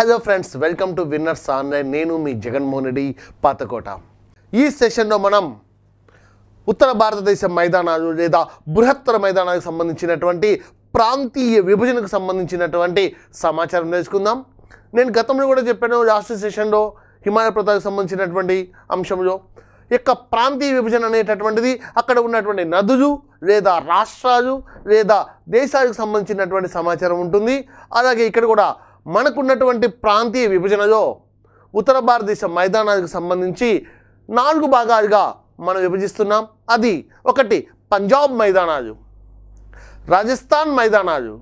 hello friends welcome to winners online నేను మీ జగన్మోహన్ రెడ్డి పాతకోట ఈ సెషన్లో మనం ఉత్తర భారతదేశ మైదానాలు లేదా బృహత్తర మైదానాలకు సంబంధించినటువంటి ప్రాంతీయ విభజనకు సంబంధించినటువంటి సమాచారం తెలుసుకుందాం నేను గతంలో కూడా చెప్పాను లాస్ట్ సెషన్లో హిమాలయ పర్వతాలకు సంబంధించినటువంటి అంశంలో ఈ యొక్క ప్రాంతీయ విభజన అనేటటువంటిది అక్కడ ఉన్నటువంటి నదులు లేదా రాష్ట్రాలు లేదా దేశాలకు సంబంధించినటువంటి సమాచారం ఉంటుంది అలాగే ఇక్కడ కూడా మనకున్నటువంటి ప్రాంతీయ విభజనలో ఉత్తర భారతదేశ మైదానాలకు సంబంధించి నాలుగు భాగాలుగా మనం విభజిస్తున్నాం అది ఒకటి పంజాబ్ మైదానాలు రాజస్థాన్ మైదానాలు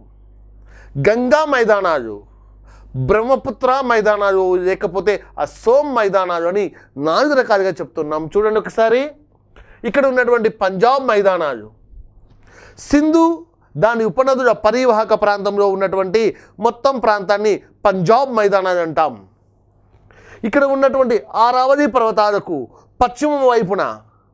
గంగా మైదానాలు బ్రహ్మపుత్ర మైదానాలు లేకపోతే అసోం మైదానాలు అని నాలుగు రకాలుగా చెప్తున్నాం చూడండి ఒకసారి ఇక్కడ ఉన్నటువంటి పంజాబ్ మైదానాలు సింధు దాని ఉపనదుల పరివాహక ప్రాంతంలో ఉన్నటువంటి మొత్తం ప్రాంతాన్ని పంజాబ్ మైదానాలు అంటాం ఇక్కడ ఉన్నటువంటి ఆరావళి పర్వతాలకు పశ్చిమ వైపున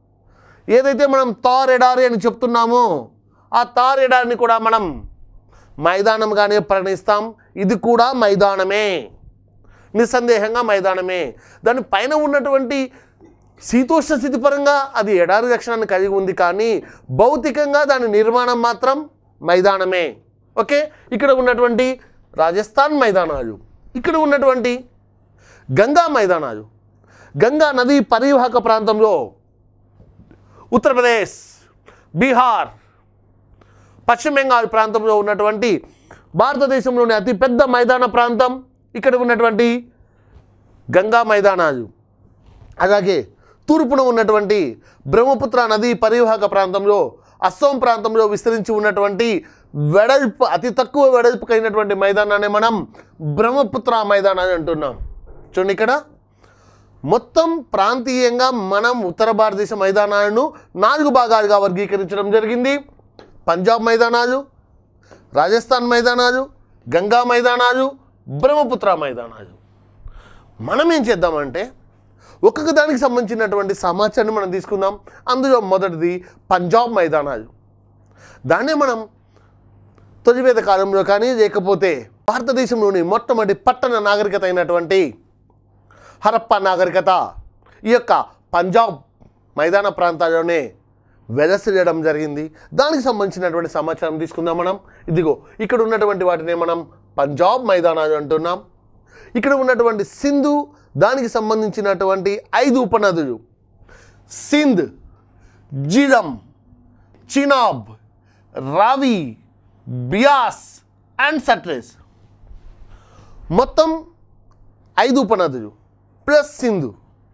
ఏదైతే మనం తార్ ఎడారి అని చెప్తున్నామో ఆ తార్ ఎడారిని కూడా మనం మైదానంగానే పరిగణిస్తాం ఇది కూడా మైదానమే నిస్సందేహంగా మైదానమే దాని పైన ఉన్నటువంటి శీతోష్ణ స్థితి పరంగా అది ఎడారి లక్షణాన్ని కలిగి ఉంది కానీ భౌతికంగా దాని నిర్మాణం మాత్రం మైదానమే ఓకే ఇక్కడ ఉన్నటువంటి రాజస్థాన్ మైదానాలు ఇక్కడ ఉన్నటువంటి గంగా మైదానాలు గంగా నది పరివాహక ప్రాంతంలో ఉత్తరప్రదేశ్ బీహార్ పశ్చిమ బెంగాల్ ప్రాంతంలో ఉన్నటువంటి భారతదేశంలోని అతిపెద్ద మైదాన ప్రాంతం ఇక్కడ ఉన్నటువంటి గంగా మైదానాలు అలాగే తూర్పున ఉన్నటువంటి బ్రహ్మపుత్ర నది పరివాహక ప్రాంతంలో అస్సోం ప్రాంతంలో విస్తరించి ఉన్నటువంటి వెడల్పు అతి తక్కువ వెడల్పు కలిగినటువంటి మైదానాన్ని మనం బ్రహ్మపుత్ర మైదానాన్ని అంటున్నాం చూడండి ఇక్కడ మొత్తం ప్రాంతీయంగా మనం ఉత్తర భారతదేశ మైదానాలను నాలుగు భాగాలుగా వర్గీకరించడం జరిగింది పంజాబ్ మైదానాలు రాజస్థాన్ మైదానాలు గంగా మైదానాలు బ్రహ్మపుత్ర మైదానాలు మనం ఏం చేద్దామంటే ఒక్కొక్క దానికి సంబంధించినటువంటి సమాచారాన్ని మనం తీసుకుందాం అందులో మొదటిది పంజాబ్ మైదానాలు దాన్నే మనం తొలివేద కాలంలో కానీ లేకపోతే భారతదేశంలోని మొట్టమొదటి పట్టణ నాగరికత అయినటువంటి హరప్ప నాగరికత ఈ యొక్క పంజాబ్ మైదాన ప్రాంతాల్లోనే వెలసిల్లడం జరిగింది దానికి సంబంధించినటువంటి సమాచారం తీసుకుందాం మనం ఇదిగో ఇక్కడ ఉన్నటువంటి వాటిని మనం పంజాబ్ మైదానాలు అంటున్నాం ఇక్కడ ఉన్నటువంటి సింధు దానికి సంబంధించినటువంటి ఐదు ఉపనదులు సింధ్ జిలం చినాబ్ రావి బియాస్ అండ్ సట్లెస్ మొత్తం ఐదు ఉపనదులు ప్లస్ సింధు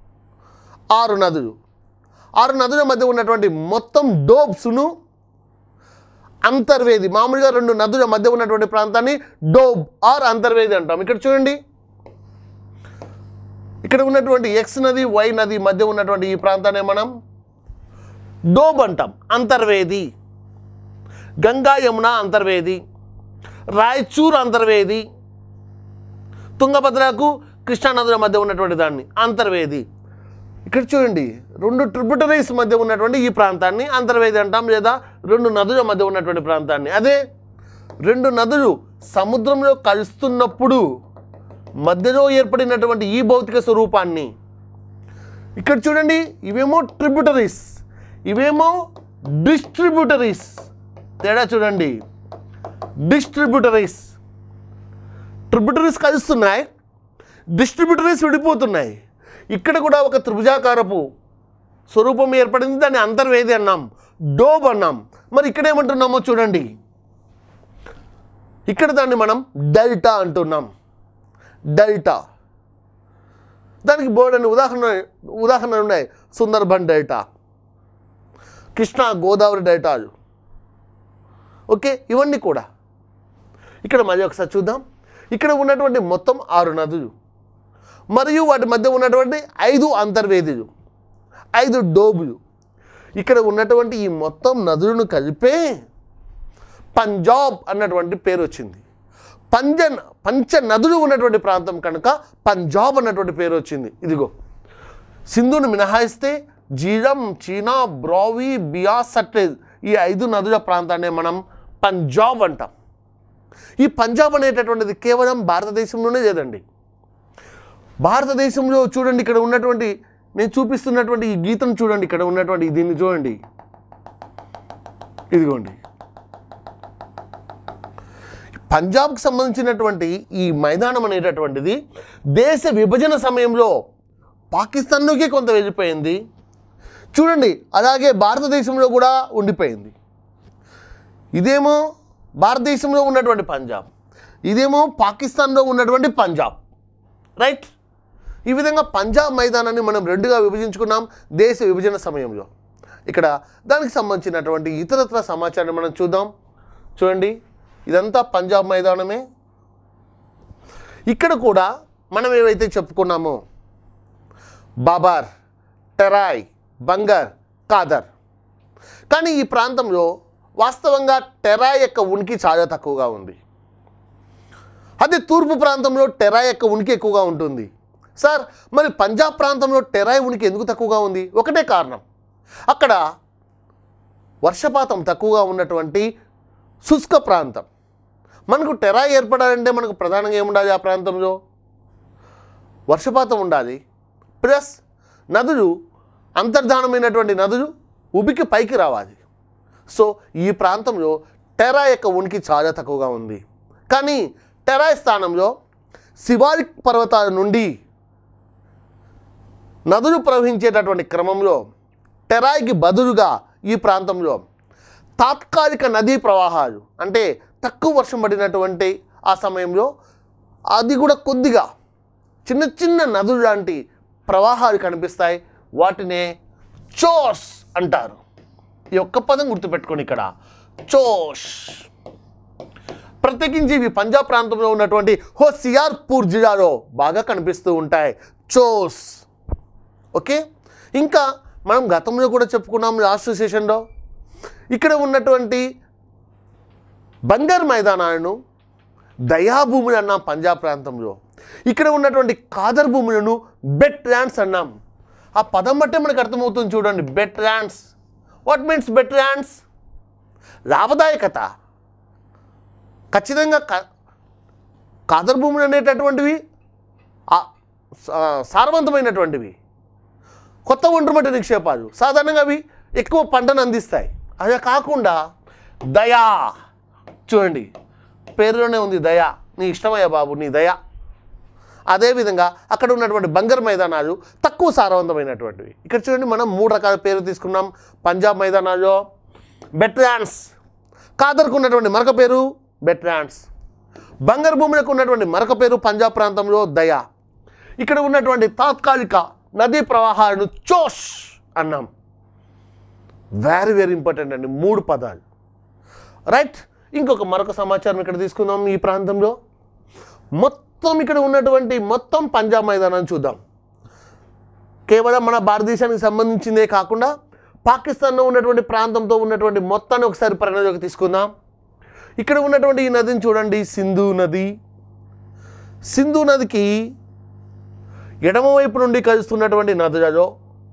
ఆరు నదులు ఆరు నదుల మధ్య ఉన్నటువంటి మొత్తం డోబ్స్ను అంతర్వేది మామూలుగా రెండు నదుల మధ్య ఉన్నటువంటి ప్రాంతాన్ని డోబ్ ఆర్ అంతర్వేది అంటాం ఇక్కడ చూడండి ఇక్కడ ఉన్నటువంటి ఎక్స్ నది వై నది మధ్య ఉన్నటువంటి ఈ ప్రాంతాన్ని మనం డోబ్ అంటాం అంతర్వేది గంగా యమున అంతర్వేది రాయచూర్ అంతర్వేది తుంగభద్రకు కృష్ణానదుల మధ్య ఉన్నటువంటి దాన్ని అంతర్వేది ఇక్కడ చూడండి రెండు ట్రిబ్యూటరీస్ మధ్య ఉన్నటువంటి ఈ ప్రాంతాన్ని అంతర్వేది అంటాం లేదా రెండు నదుల మధ్య ఉన్నటువంటి ప్రాంతాన్ని అదే రెండు నదులు సముద్రంలో కలుస్తున్నప్పుడు మధ్యలో ఏర్పడినటువంటి ఈ భౌతిక స్వరూపాన్ని ఇక్కడ చూడండి ఇవేమో ట్రిబ్యూటరీస్ ఇవేమో డిస్ట్రిబ్యూటరీస్ తేడా చూడండి డిస్ట్రిబ్యూటరీస్ ట్రిబ్యూటరీస్ కలుస్తున్నాయి డిస్ట్రిబ్యూటరీస్ విడిపోతున్నాయి ఇక్కడ కూడా ఒక త్రిభుజాకారపు స్వరూపం ఏర్పడింది దాన్ని అంతర్వేది అన్నాం డోబ్ అన్నాం మరి ఇక్కడ ఏమంటున్నామో చూడండి ఇక్కడ దాన్ని మనం డెల్టా అంటున్నాం డెల్టా దానికి బోర్డు అని ఉదాహరణ ఉదాహరణలు ఉన్నాయి సుందర్బన్ డెల్టా కృష్ణా గోదావరి డెల్టాలు ఓకే ఇవన్నీ కూడా ఇక్కడ మళ్ళీ ఒకసారి చూద్దాం ఇక్కడ ఉన్నటువంటి మొత్తం ఆరు నదులు మరియు వాటి మధ్య ఉన్నటువంటి ఐదు అంతర్వేదులు ఐదు డోబులు ఇక్కడ ఉన్నటువంటి ఈ మొత్తం నదులను కలిపే పంజాబ్ అన్నటువంటి పేరు వచ్చింది పంజ పంచ నదులు ఉన్నటువంటి ప్రాంతం కనుక పంజాబ్ అన్నటువంటి పేరు వచ్చింది ఇదిగో సింధును మినహాయిస్తే జీరం చీనా బ్రావి బియాస్ సట్లేజ్ ఈ ఐదు నదుల ప్రాంతాన్ని మనం పంజాబ్ అంటాం ఈ పంజాబ్ అనేటటువంటిది కేవలం భారతదేశంలోనే లేదండి భారతదేశంలో చూడండి ఇక్కడ ఉన్నటువంటి నేను చూపిస్తున్నటువంటి ఈ గీతను చూడండి ఇక్కడ ఉన్నటువంటి దీన్ని చూడండి ఇదిగోండి పంజాబ్కి సంబంధించినటువంటి ఈ మైదానం అనేటటువంటిది దేశ విభజన సమయంలో పాకిస్తాన్లోకి కొంత వెళ్ళిపోయింది చూడండి అలాగే భారతదేశంలో కూడా ఉండిపోయింది ఇదేమో భారతదేశంలో ఉన్నటువంటి పంజాబ్ ఇదేమో పాకిస్తాన్లో ఉన్నటువంటి పంజాబ్ రైట్ ఈ విధంగా పంజాబ్ మైదానాన్ని మనం రెండుగా విభజించుకున్నాం దేశ విభజన సమయంలో ఇక్కడ దానికి సంబంధించినటువంటి ఇతరత్ర సమాచారాన్ని మనం చూద్దాం చూడండి ఇదంతా పంజాబ్ మైదానమే ఇక్కడ కూడా మనం ఏవైతే చెప్పుకున్నామో బాబార్ టెరాయ్ బంగర్ కాదర్ కానీ ఈ ప్రాంతంలో వాస్తవంగా టెరాయ్ యొక్క ఉనికి చాలా తక్కువగా ఉంది అదే తూర్పు ప్రాంతంలో టెరాయ్ యొక్క ఉనికి ఎక్కువగా ఉంటుంది సార్ మరి పంజాబ్ ప్రాంతంలో టెరాయ్ ఉనికి ఎందుకు తక్కువగా ఉంది ఒకటే కారణం అక్కడ వర్షపాతం తక్కువగా ఉన్నటువంటి శుష్క ప్రాంతం మనకు టెరాయ్ ఏర్పడాలంటే మనకు ప్రధానంగా ఏముండాలి ఆ ప్రాంతంలో వర్షపాతం ఉండాలి ప్లస్ నదులు అంతర్ధానమైనటువంటి నదులు ఉబికి పైకి రావాలి సో ఈ ప్రాంతంలో టెరా యొక్క ఉనికి చాలా తక్కువగా ఉంది కానీ టెరాయ్ స్థానంలో శివాలిక్ పర్వతాల నుండి నదులు ప్రవహించేటటువంటి క్రమంలో టెరాయికి బదులుగా ఈ ప్రాంతంలో తాత్కాలిక నదీ ప్రవాహాలు అంటే తక్కువ వర్షం పడినటువంటి ఆ సమయంలో అది కూడా కొద్దిగా చిన్న చిన్న నదులు లాంటి ప్రవాహాలు కనిపిస్తాయి వాటినే చోస్ అంటారు ఈ ఒక్క పదం గుర్తుపెట్టుకోండి ఇక్కడ చోష్ ప్రత్యేకించి ఇవి పంజాబ్ ప్రాంతంలో ఉన్నటువంటి హోసియార్పూర్ జిల్లాలో బాగా కనిపిస్తూ ఉంటాయి చోస్ ఓకే ఇంకా మనం గతంలో కూడా చెప్పుకున్నాం లాస్ట్ సెషన్లో ఇక్కడ ఉన్నటువంటి బంగారు మైదానాలను దయాభూములు అన్నాం పంజాబ్ ప్రాంతంలో ఇక్కడ ఉన్నటువంటి కాదర్ భూములను బెట్ ల్యాండ్స్ అన్నాం ఆ పదం బట్టే మనకు అర్థమవుతుంది చూడండి bet lands what means bet lands లాభదాయకత ఖచ్చితంగా క- కాదర్ భూములు అనేటటువంటివి ఆ- సా- సారవంతమైనటువంటివి కొత్త ఒండ్రుమట్టి నిక్షేపాలు సాధారణంగా అవి ఎక్కువ పంటను అందిస్తాయి అదే కాకుండా దయా చూడండి పేరులోనే ఉంది దయా నీ ఇష్టమయ్యా బాబు నీ దయా అదేవిధంగా అక్కడ ఉన్నటువంటి బంగర్ మైదానాలు తక్కువ సారవంతమైనటువంటివి ఇక్కడ చూడండి మనం మూడు రకాల పేరు తీసుకున్నాం పంజాబ్ మైదానాల్లో బెట్రాన్స్ కాదర్కు ఉన్నటువంటి మరొక పేరు బెట్రాన్స్ బంగర్ భూములకు ఉన్నటువంటి మరొక పేరు పంజాబ్ ప్రాంతంలో దయా ఇక్కడ ఉన్నటువంటి తాత్కాలిక నదీ ప్రవాహాలను చోష్ అన్నాం వెరీ వెరీ ఇంపార్టెంట్ అండి మూడు పదాలు రైట్ ఇంకొక మరొక సమాచారం ఇక్కడ తీసుకుందాం ఈ ప్రాంతంలో మొత్తం ఇక్కడ ఉన్నటువంటి మొత్తం పంజాబ్ మైదానాన్ని చూద్దాం కేవలం మన భారతదేశానికి సంబంధించిందే కాకుండా పాకిస్తాన్లో ఉన్నటువంటి ప్రాంతంతో ఉన్నటువంటి మొత్తాన్ని ఒకసారి పరిగణలోకి తీసుకుందాం ఇక్కడ ఉన్నటువంటి ఈ నదిని చూడండి సింధు నది సింధు నదికి ఎడమవైపు నుండి కలుస్తున్నటువంటి నదులలో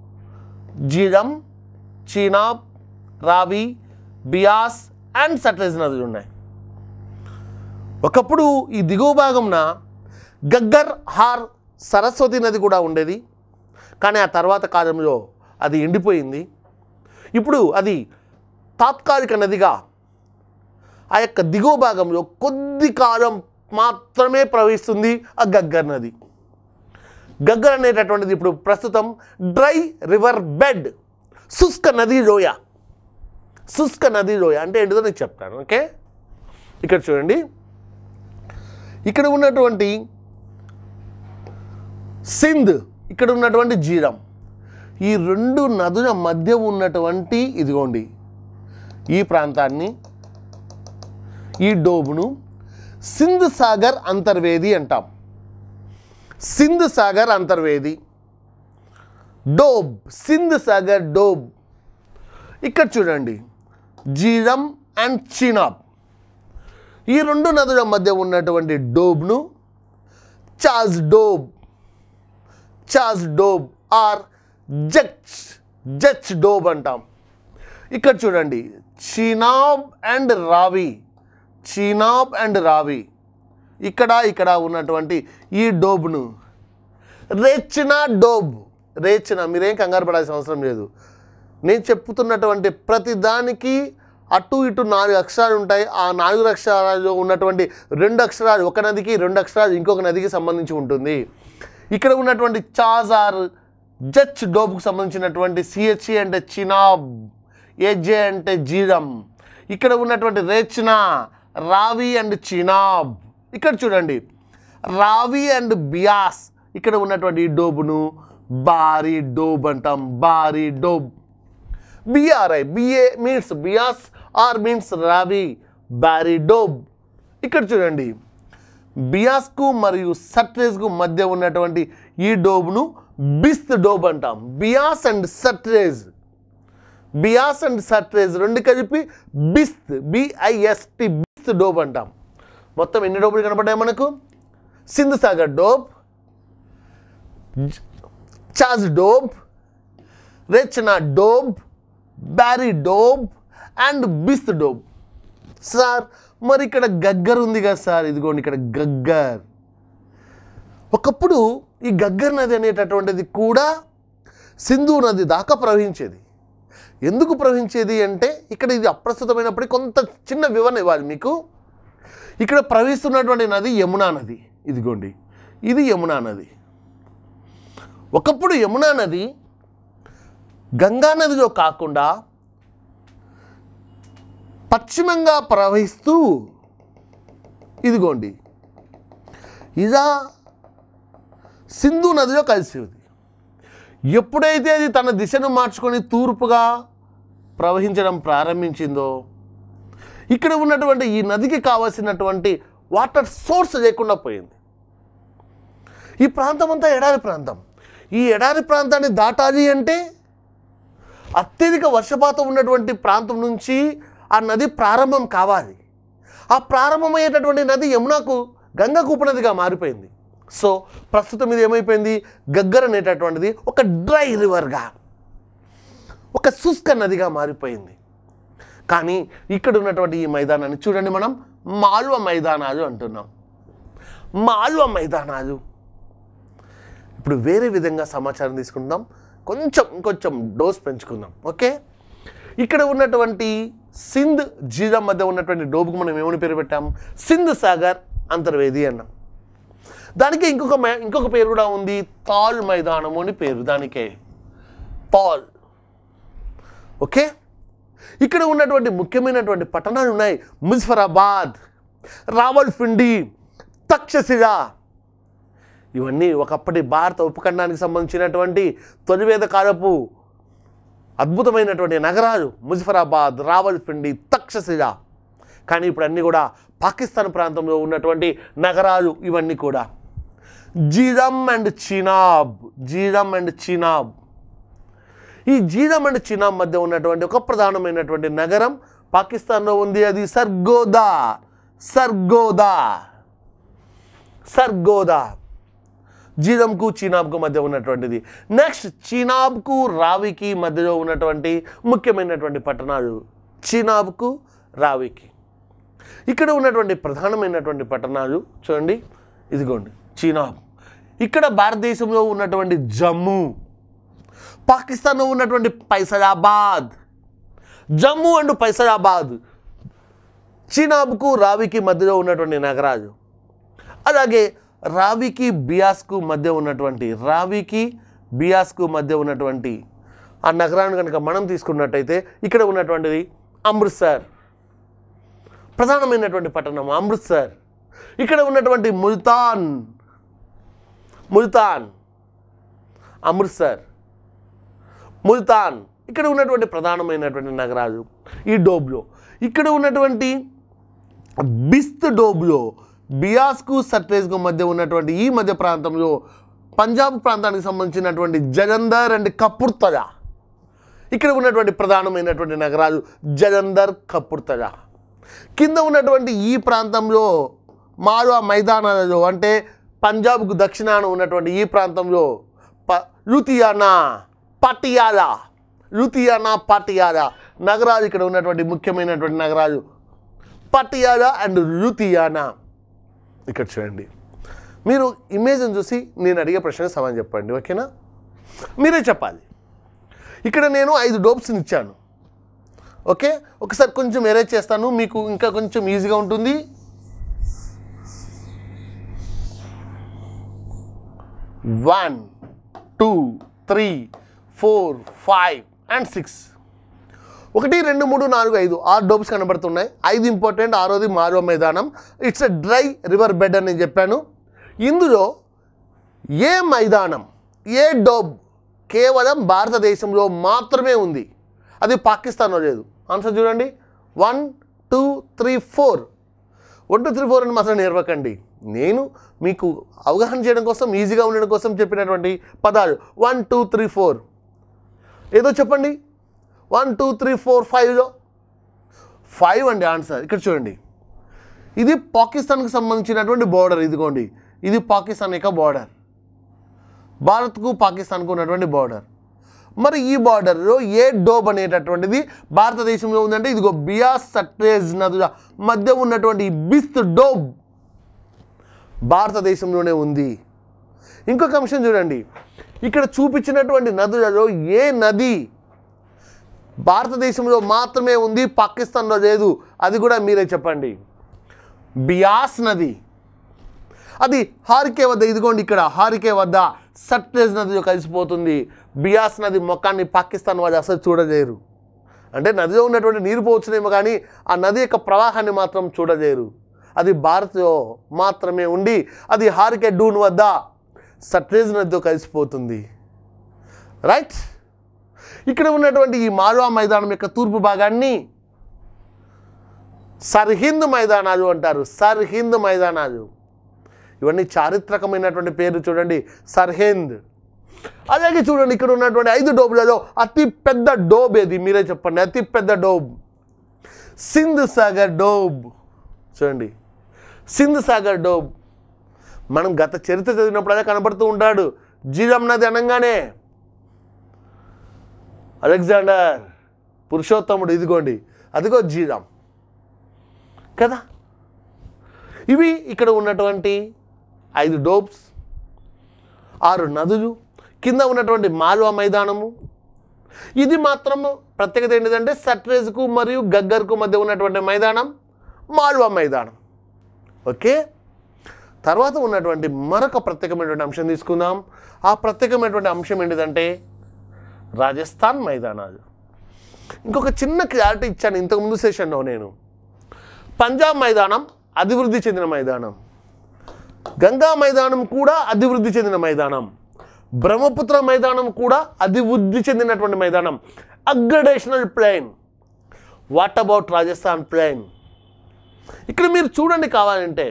జీరం చీనాబ్ రావి బియాస్ అండ్ సట్లెజ్ నదులు ఉన్నాయి ఒకప్పుడు ఈ దిగువ భాగంన గగ్గర్ హార్ సరస్వతి నది కూడా ఉండేది కానీ ఆ తర్వాత కాలంలో అది ఎండిపోయింది ఇప్పుడు అది తాత్కాలిక నదిగా ఆ యొక్క దిగువ భాగంలో కొద్ది కాలం మాత్రమే ప్రవహిస్తుంది ఆ గగ్గర్ నది గగ్గర్ అనేటటువంటిది ఇప్పుడు ప్రస్తుతం డ్రై రివర్ బెడ్ శుష్క నది లోయ శుష్క నది లోయ అంటే ఏంటిదో నేను చెప్తాను ఓకే ఇక్కడ చూడండి ఇక్కడ ఉన్నటువంటి సింధ్ ఇక్కడ ఉన్నటువంటి జీరం ఈ రెండు నదుల మధ్య ఉన్నటువంటి ఇదిగోండి ఈ ప్రాంతాన్ని ఈ డోబును సింధ్ సాగర్ అంతర్వేది అంటాం సింధ్ సాగర్ అంతర్వేది డోబ్ సింధ్ సాగర్ డోబ్ ఇక్కడ చూడండి జీరం అండ్ చినాబ్ ఈ రెండు నదుల మధ్య ఉన్నటువంటి డోబ్ను చాజ్ డోబ్ చాజ్ డోబ్ ఆర్ జచ్ జచ్ డోబ్ అంటాం ఇక్కడ చూడండి చినాబ్ అండ్ రావి చినాబ్ అండ్ రావి ఇక్కడ ఇక్కడ ఉన్నటువంటి ఈ డోబ్ను రేచిన డోబ్ రేచిన మీరేం కంగారు పడాల్సిన అవసరం లేదు నేను చెప్పుతున్నటువంటి ప్రతి దానికి అటు ఇటు నాలుగు అక్షరాలు ఉంటాయి ఆ నాలుగు అక్షరాలు ఉన్నటువంటి రెండు అక్షరాలు ఒక నదికి రెండు అక్షరాలు ఇంకొక నదికి సంబంధించి ఉంటుంది ఇక్కడ ఉన్నటువంటి చాజార్ జచ్ డోబ్కు సంబంధించినటువంటి సిహెచ్ఈ అంటే చినాబ్ ఏజే అంటే జీరం ఇక్కడ ఉన్నటువంటి రేచన రావి అండ్ చినాబ్ ఇక్కడ చూడండి రావి అండ్ బియాస్ ఇక్కడ ఉన్నటువంటి ఈ డోబును బారీ డోబ్ అంటాం Bari doab BRI BA means Beas R means Ravi Bari doab ఇక్కడ చూడండి బియాస్కు మరియు సట్రేజ్కు మధ్య ఉన్నటువంటి ఈ డోబ్ను బిస్త్ డోబ్ అంటాం బియాస్ అండ్ సట్రేజ్ బియాస్ అండ్ సట్రేజ్ రెండు కలిపి బిస్త్ బిఐఎస్టి బిస్త్ డోబ్ అంటాం మొత్తం ఎన్ని డోబులు కనపడ్డాయి మనకు సింధు సాగర్ డోబ్ చాజ్ డోబ్ రెచనా డోబ్ బ్యారీ డోబ్ అండ్ బిస్త్ డోబ్ సార్ మరి ఇక్కడ గగ్గర్ ఉంది కదా సార్ ఇదిగోండి ఇక్కడ గగ్గర్ ఒకప్పుడు ఈ గగ్గర్ నది అనేటటువంటిది కూడా సింధు నది దాకా ప్రవహించేది ఎందుకు ప్రవహించేది అంటే ఇక్కడ ఇది అప్రస్తుతమైనప్పటికీ కొంత చిన్న వివరణ ఇవ్వాలి మీకు ఇక్కడ ప్రవహిస్తున్నటువంటి నది యమునా నది ఇదిగోండి ఇది యమునా నది ఒకప్పుడు యమునా నది గంగా నదిలో కాకుండా పశ్చిమంగా ప్రవహిస్తూ ఇదిగోండి ఇలా సింధు నదిలో కలిసేది ఎప్పుడైతే అది తన దిశను మార్చుకొని తూర్పుగా ప్రవహించడం ప్రారంభించిందో ఇక్కడ ఉన్నటువంటి ఈ నదికి కావలసినటువంటి వాటర్ సోర్స్ లేకుండా పోయింది ఈ ప్రాంతం అంతా ఎడారి ప్రాంతం ఈ ఎడారి ప్రాంతాన్ని దాటాలి అంటే అత్యధిక వర్షపాతం ఉన్నటువంటి ప్రాంతం నుంచి ఆ నది ప్రారంభం కావాలి ఆ ప్రారంభమయ్యేటటువంటి నది యమునకు గంగకు ఉపనదిగా మారిపోయింది సో ప్రస్తుతం ఇది ఏమైపోయింది గగ్గర్ అనేటటువంటిది ఒక డ్రై రివర్గా ఒక శుష్క నదిగా మారిపోయింది కానీ ఇక్కడ ఉన్నటువంటి ఈ మైదానాన్ని చూడండి మనం మాల్వ మైదానాలు అంటున్నాం మాల్వ మైదానాలు ఇప్పుడు వేరే విధంగా సమాచారం తీసుకుందాం కొంచెం ఇంకొంచెం డోస్ పెంచుకుందాం ఓకే ఇక్కడ ఉన్నటువంటి సింధ్ జీరా మధ్య ఉన్నటువంటి డోబుకు మనం ఏమని పేరు పెట్టాం సింధ్ సాగర్ అంతర్వేది అన్నాం దానికి ఇంకొక మే- ఇంకొక పేరు కూడా ఉంది తాల్ మైదానము అని పేరు దానికే తాల్ ఓకే ఇక్కడ ఉన్నటువంటి ముఖ్యమైనటువంటి పట్టణాలు ఉన్నాయి ముజఫరాబాద్ రావల్పిండి తక్షశిల ఇవన్నీ ఒకప్పటి భారత ఉపఖండానికి సంబంధించినటువంటి తొలివేద కాలపు అద్భుతమైనటువంటి నగరాలు ముజఫరాబాద్ రావల్పిండి తక్షశిల కానీ ఇప్పుడు అన్నీ కూడా పాకిస్తాన్ ప్రాంతంలో ఉన్నటువంటి నగరాలు ఇవన్నీ కూడా జీరమ్ అండ్ చినాబ్ జీరమ్ అండ్ చినాబ్ ఈ జీరమ్ అండ్ చినాబ్ మధ్య ఉన్నటువంటి ఒక ప్రధానమైనటువంటి నగరం పాకిస్తాన్లో ఉంది అది సర్గోదా సర్గోదా సర్గోదా జీరంకు చీనాబ్కు మధ్య ఉన్నటువంటిది నెక్స్ట్ చీనాబ్కు రావికి మధ్యలో ఉన్నటువంటి ముఖ్యమైనటువంటి పట్టణాలు చీనాబ్కు రావికి ఇక్కడ ఉన్నటువంటి ప్రధానమైనటువంటి పట్టణాలు చూడండి ఇదిగోండి చీనాబ్ ఇక్కడ భారతదేశంలో ఉన్నటువంటి జమ్మూ పాకిస్తాన్లో ఉన్నటువంటి పైసలాబాద్ జమ్మూ అండ్ పైసలాబాద్ చీనాబ్కు రావికి మధ్యలో ఉన్నటువంటి నగరాలు అలాగే రావికి బియాస్కు మధ్య ఉన్నటువంటి రావికి బియాస్కు మధ్య ఉన్నటువంటి ఆ నగరాన్ని కనుక మనం తీసుకున్నట్టయితే ఇక్కడ ఉన్నటువంటిది అమృత్సర్ ప్రధానమైనటువంటి పట్టణం అమృత్సర్ ఇక్కడ ఉన్నటువంటి ముల్తాన్ ముల్తాన్ అమృత్సర్ ముల్తాన్ ఇక్కడ ఉన్నటువంటి ప్రధానమైనటువంటి నగరాలు ఈ డోబ్లో ఇక్కడ ఉన్నటువంటి బిస్త్ డోబ్లో బియాస్కు సట్రేజ్కు మధ్య ఉన్నటువంటి ఈ మధ్య ప్రాంతంలో పంజాబ్ ప్రాంతానికి సంబంధించినటువంటి జలంధర్ అండ్ కపుర్తల ఇక్కడ ఉన్నటువంటి ప్రధానమైనటువంటి నగరాలు జలంధర్ కపుర్తల కింద ఉన్నటువంటి ఈ ప్రాంతంలో మాల్వా మైదానాలలో అంటే పంజాబ్కు దక్షిణాన ఉన్నటువంటి ఈ ప్రాంతంలో ప లుధియానా పటియాలా లుధియానా పటియాలా నగరాలు ఇక్కడ ఉన్నటువంటి ముఖ్యమైనటువంటి నగరాలు పటియాలా అండ్ లుధియానా ఇక్కడ చూడండి మీరు ఇమేజ్ని చూసి నేను అడిగే ప్రశ్నకు సమాధానం చెప్పండి ఓకేనా మీరే చెప్పాలి ఇక్కడ నేను ఐదు డోప్స్ని ఇచ్చాను ఓకే ఒకసారి కొంచెం ఎరేజ్ చేస్తాను మీకు ఇంకా కొంచెం ఈజీగా ఉంటుంది one two three four five and six ఒకటి రెండు మూడు నాలుగు ఐదు ఆరు డోబ్స్ కనబడుతున్నాయి ఐదు ఇంపార్టెంట్ ఆరోది మారో మైదానం it's a dry river bed అని నేను చెప్పాను ఇందులో ఏ మైదానం ఏ డోబ్ కేవలం భారతదేశంలో మాత్రమే ఉంది అది పాకిస్తాన్లో లేదు ఆన్సర్ చూడండి one two three four one two three four అని మాత్రం నేర్వకండి నేను మీకు అవగాహన చేయడం కోసం ఈజీగా ఉండడం కోసం చెప్పినటువంటి పదాలు వన్ టూ త్రీ ఫోర్ ఏదో చెప్పండి వన్ టూ త్రీ ఫోర్ ఫైవ్లో ఫైవ్ అండి ఆన్సర్ ఇక్కడ చూడండి ఇది పాకిస్తాన్కి సంబంధించినటువంటి బార్డర్ ఇదిగోండి ఇది పాకిస్తాన్ యొక్క బార్డర్ భారత్కు పాకిస్తాన్కు ఉన్నటువంటి బార్డర్ మరి ఈ బార్డర్లో ఏ డోబ్ అనేటటువంటిది భారతదేశంలో ఉందంటే ఇదిగో బియాస్ సట్రేజ్ నదుల మధ్య ఉన్నటువంటి ఈ బిస్త్ డోబ్ భారతదేశంలోనే ఉంది ఇంకొక అంశం చూడండి ఇక్కడ చూపించినటువంటి నదులలో ఏ నది భారతదేశంలో మాత్రమే ఉంది పాకిస్తాన్లో లేదు అది కూడా మీరే చెప్పండి బియాస్ నది అది హారికే వద్ద ఇదిగోండి ఇక్కడ హారికే వద్ద సట్లెజ్ నదిలో కలిసిపోతుంది బియాస్ నది మొక్కాన్ని పాకిస్తాన్ వాళ్ళు అసలు చూడలేరు అంటే నదిలో ఉన్నటువంటి నీరు పోవచ్చునేమో కానీ ఆ నది యొక్క ప్రవాహాన్ని మాత్రం చూడలేరు అది భారత్లో మాత్రమే ఉండి అది హారికే డూన్ వద్ద సట్లెజ్ నదితో కలిసిపోతుంది రైట్ ఇక్కడ ఉన్నటువంటి ఈ మాల్వా మైదానం యొక్క తూర్పు భాగాన్ని సర్హింద్ మైదానాలు అంటారు సర్హింద్ మైదానాలు ఇవన్నీ చారిత్రకమైనటువంటి పేరు చూడండి సర్హింద్ అలాగే చూడండి ఇక్కడ ఉన్నటువంటి ఐదు డోబులలో అతి పెద్ద డోబ్ ఏది మీరే చెప్పండి అతి పెద్ద డోబ్ సింధ్ సాగర్ డోబ్ చూడండి సింధ్ సాగర్ డోబ్ మనం గత చరిత్ర చదివినప్పుడు అదే కనబడుతూ ఉంటాడు జీలం నది అనగానే అలెగ్జాండర్ పురుషోత్తముడు ఇదిగోండి అదిగో జీరామ్ కదా ఇవి ఇక్కడ ఉన్నటువంటి ఐదు డోబ్స్ ఆరు నదులు కింద ఉన్నటువంటి మాల్వా మైదానము ఇది మాత్రం ప్రత్యేకత ఏంటిదంటే సట్రేజ్కు మరియు గగ్గర్కు మధ్య ఉన్నటువంటి మైదానం మాల్వా మైదానం ఓకే తర్వాత ఉన్నటువంటి మరొక ప్రత్యేకమైనటువంటి అంశం తీసుకుందాం ఆ ప్రత్యేకమైనటువంటి అంశం ఏంటిదంటే రాజస్థాన్ మైదానాలు ఇంకొక చిన్న క్లారిటీ ఇచ్చాను ఇంతకుముందు సెషన్లో నేను పంజాబ్ మైదానం అభివృద్ధి చెందిన మైదానం గంగా మైదానం కూడా అభివృద్ధి చెందిన మైదానం బ్రహ్మపుత్ర మైదానం కూడా అభివృద్ధి చెందినటువంటి మైదానం aggradational plain what about Rajasthan plain ఇక్కడ మీరు చూడండి కావాలంటే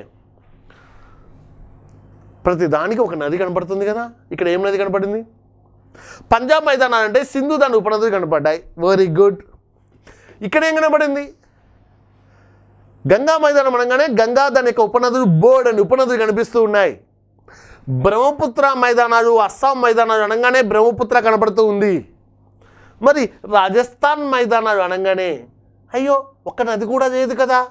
ప్రతి దానికి ఒక నది కనపడుతుంది కదా ఇక్కడ ఏం నది కనపడింది పంజాబ్ మైదానాలు అంటే సింధు దాని ఉపనదులు కనపడ్డాయి వెరీ గుడ్ ఇక్కడ ఏం కనపడింది గంగా మైదానం అనగానే గంగా దాని యొక్క ఉపనదులు బోర్డ్ అని ఉపనదులు కనిపిస్తూ ఉన్నాయి బ్రహ్మపుత్ర మైదానాలు అస్సాం మైదానాలు అనగానే బ్రహ్మపుత్ర కనబడుతూ ఉంది మరి రాజస్థాన్ మైదానాలు అనగానే అయ్యో ఒక్క నది కూడా లేదు కదా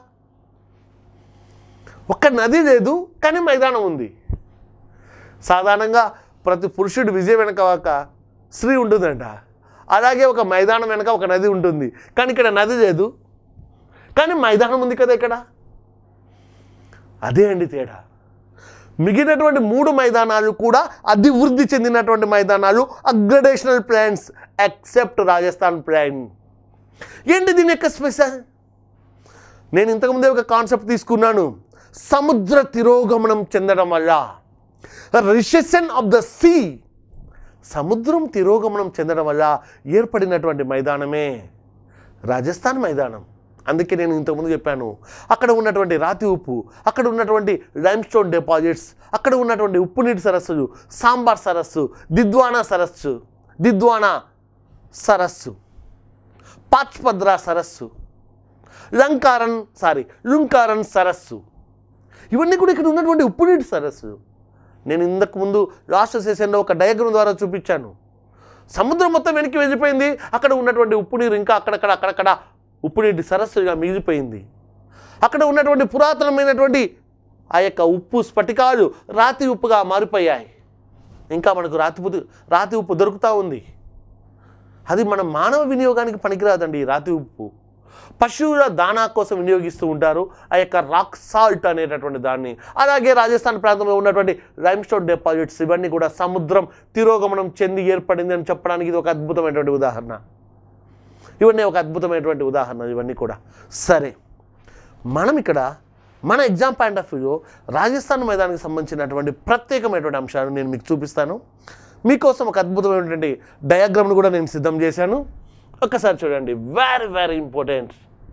ఒక్క నది లేదు కానీ మైదానం ఉంది సాధారణంగా ప్రతి పురుషుడు విజయం వెనక ఒక స్త్రీ ఉంటుందంట అలాగే ఒక మైదానం వెనక ఒక నది ఉంటుంది కానీ ఇక్కడ నది లేదు కానీ మైదానం ఉంది కదా ఇక్కడ అదే అండి తేడా మిగిలినటువంటి మూడు మైదానాలు కూడా అభివృద్ధి చెందినటువంటి మైదానాలు aggradational plains except Rajasthan plain ఏంటి దీని యొక్క స్పెషల్ నేను ఇంతకుముందే ఒక కాన్సెప్ట్ తీసుకున్నాను సముద్ర తిరోగమనం చెందడం వల్ల రిసెషన్ ఆఫ్ ద సీ సముద్రం తిరోగమనం చెందడం వల్ల ఏర్పడినటువంటి మైదానమే రాజస్థాన్ మైదానం అందుకే నేను ఇంతకుముందు చెప్పాను అక్కడ ఉన్నటువంటి రాతి ఉప్పు అక్కడ ఉన్నటువంటి లైమ్ స్టోన్ డిపాజిట్స్ అక్కడ ఉన్నటువంటి ఉప్పు నీటి సరస్సులు సాంబార్ సరస్సు దిద్వానా సరస్సు దిద్వానా సరస్సు పాచ్పద్రా సరస్సు లంకారన్ సారీ లుంకారన్ సరస్సు ఇవన్నీ కూడా ఇక్కడ ఉన్నటువంటి ఉప్పు నీటి సరస్సు నేను ఇంతకు ముందు లాస్ట్ సెషన్లో ఒక డయాగ్రామ్ ద్వారా చూపించాను సముద్రం మొత్తం వెనక్కి వెళ్ళిపోయింది అక్కడ ఉన్నటువంటి ఉప్పు నీరు ఇంకా అక్కడక్కడ అక్కడక్కడ ఉప్పు నీటి సరస్సుగా మిగిలిపోయింది అక్కడ ఉన్నటువంటి పురాతనమైనటువంటి ఆ యొక్క ఉప్పు స్ఫటికాలు రాతి ఉప్పుగా మారిపోయాయి ఇంకా మనకు రాతి ఉప్పు రాతి ఉప్పు దొరుకుతూ ఉంది అది మన మానవ వినియోగానికి పనికిరాదండి ఈ రాతి ఉప్పు పశువుల దానా కోసం వినియోగిస్తూ ఉంటారు ఆ యొక్క రాక్ సాల్ట్ అనేటటువంటి దాన్ని అలాగే రాజస్థాన్ ప్రాంతంలో ఉన్నటువంటి లైమ్స్టోన్ డిపాజిట్స్ ఇవన్నీ కూడా సముద్రం తిరోగమనం చెంది ఏర్పడింది అని చెప్పడానికి ఇది ఒక అద్భుతమైనటువంటి ఉదాహరణ ఇవన్నీ ఒక అద్భుతమైనటువంటి ఉదాహరణ ఇవన్నీ కూడా సరే మనం ఇక్కడ మన exam point of view Rajasthan మైదానికి సంబంధించినటువంటి ప్రత్యేకమైనటువంటి అంశాలు నేను మీకు చూపిస్తాను మీకోసం ఒక అద్భుతమైనటువంటి డయాగ్రామ్ను కూడా నేను సిద్ధం చేశాను ఒక్కసారి చూడండి వెరీ వెరీ ఇంపార్టెంట్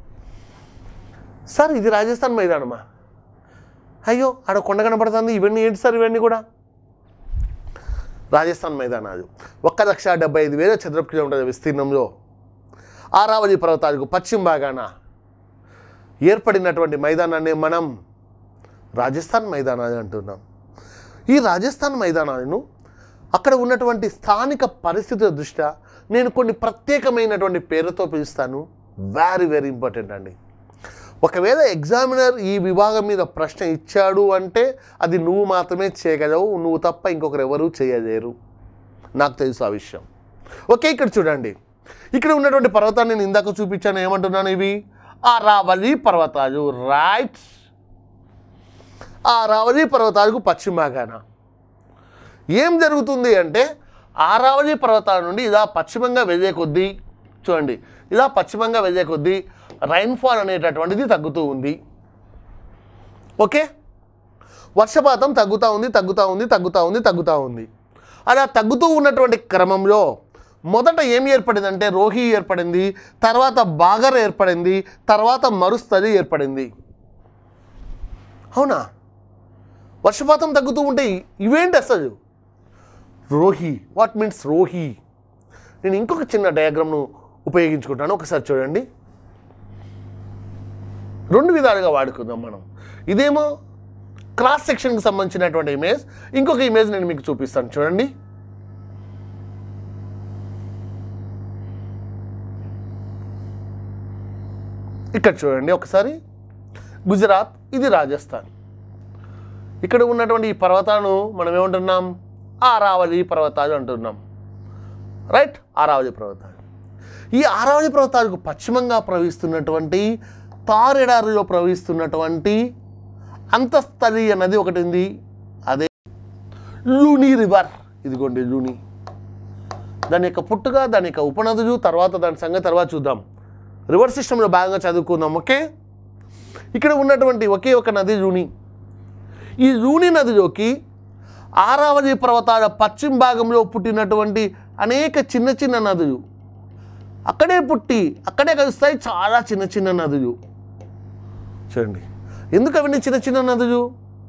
సార్ ఇది రాజస్థాన్ మైదానమా అయ్యో ఆడ కొండ కనపడుతుంది ఇవన్నీ ఏంటి సార్ ఇవన్నీ కూడా రాజస్థాన్ మైదానాలు ఒక్క లక్ష డెబ్బై ఐదు వేల చదరపు కిలోమీటర్ల విస్తీర్ణంలో ఆరావళి పర్వతాలకు పశ్చిమ భాగాన ఏర్పడినటువంటి మైదానాన్ని మనం రాజస్థాన్ మైదానాలు అంటున్నాం ఈ రాజస్థాన్ మైదానాలను అక్కడ ఉన్నటువంటి స్థానిక పరిస్థితుల దృష్ట్యా నేను కొన్ని ప్రత్యేకమైనటువంటి పేరుతో పిలుస్తాను వెరీ వెరీ ఇంపార్టెంట్ అండి ఒకవేళ ఎగ్జామినర్ ఈ విభాగం మీద ప్రశ్న ఇచ్చాడు అంటే అది నువ్వు మాత్రమే చేయగలవు నువ్వు తప్ప ఇంకొకరు ఎవరూ చేయలేరు నాకు తెలుసు ఆ విషయం ఓకే ఇక్కడ చూడండి ఇక్కడ ఉన్నటువంటి పర్వతాన్ని నేను ఇందాక చూపించాను ఏమంటున్నాను ఇవి ఆరావళి పర్వతాలు రైట్ ఆరావళి పర్వతాలకు పశ్చిమ భాగాన ఏం జరుగుతుంది అంటే ఆరావళి పర్వతాల నుండి ఇలా పశ్చిమంగా వెళ్ళే కొద్దీ చూడండి ఇలా పశ్చిమంగా వెళ్ళే కొద్దీ రైన్ఫాల్ అనేటటువంటిది తగ్గుతూ ఉంది ఓకే వర్షపాతం తగ్గుతూ ఉంది తగ్గుతూ ఉంది తగ్గుతూ ఉంది తగ్గుతూ ఉంది అలా తగ్గుతూ ఉన్నటువంటి క్రమంలో మొదట ఏం ఏర్పడిందంటే రోహి ఏర్పడింది తర్వాత బాగర్ ఏర్పడింది తర్వాత మరుస్తలి ఏర్పడింది అవునా వర్షపాతం తగ్గుతూ ఉంటే ఇవేంటి అసలు రోహి వాట్ మీన్స్ రోహి నేను ఇంకొక చిన్న డయాగ్రామ్ను ఉపయోగించుకుంటాను ఒకసారి చూడండి రెండు విధాలుగా వాడుకుందాం మనం ఇదేమో క్రాస్ సెక్షన్కి సంబంధించినటువంటి ఇమేజ్ ఇంకొక ఇమేజ్ నేను మీకు చూపిస్తాను చూడండి ఇక్కడ చూడండి ఒకసారి గుజరాత్ ఇది రాజస్థాన్ ఇక్కడ ఉన్నటువంటి ఈ పర్వతాలను మనం ఏమంటున్నాం ఆరావళి పర్వతాలు అంటున్నాం రైట్ ఆరావళి పర్వతాలు ఈ ఆరావళి పర్వతాలకు పశ్చిమంగా ప్రవహిస్తున్నటువంటి తారెడారిలో ప్రవహిస్తున్నటువంటి అంతస్థలీయ నది ఒకటి ఉంది అదే లూని రివర్ ఇదిగోండి లూని దాని యొక్క పుట్టుక దాని యొక్క ఉపనదులు తర్వాత దాని సంగతి తర్వాత చూద్దాం రివర్ సిస్టంలో భాగంగా చదువుకుందాం ఓకే ఇక్కడ ఉన్నటువంటి ఒకే ఒక నది లూని ఈ లూని నదిలోకి ఆరావళి పర్వతాల పశ్చిమ భాగంలో పుట్టినటువంటి అనేక చిన్న చిన్న నదులు అక్కడే పుట్టి అక్కడే కలుస్తాయి చాలా చిన్న చిన్న నదులు చూడండి ఎందుకు అవన్నీ చిన్న చిన్న నదులు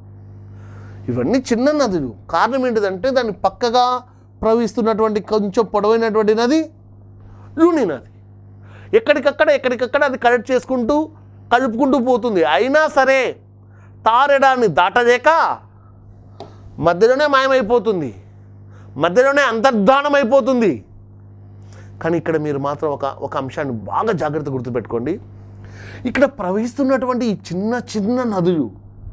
ఇవన్నీ చిన్న నదులు కారణం ఏంటిదంటే దాని పక్కగా ప్రవహిస్తున్నటువంటి కొంచెం పొడవైనటువంటి నది లూని నది ఎక్కడికక్కడ ఎక్కడికక్కడ అది కలెక్ట్ చేసుకుంటూ కలుపుకుంటూ పోతుంది అయినా సరే తారెడాన్ని దాటలేక మధ్యలోనే మాయమైపోతుంది మధ్యలోనే అంతర్ధానం అయిపోతుంది కానీ ఇక్కడ మీరు మాత్రం ఒక ఒక అంశాన్ని బాగా జాగ్రత్త గుర్తుపెట్టుకోండి ఇక్కడ ప్రవహిస్తున్నటువంటి ఈ చిన్న చిన్న నదులు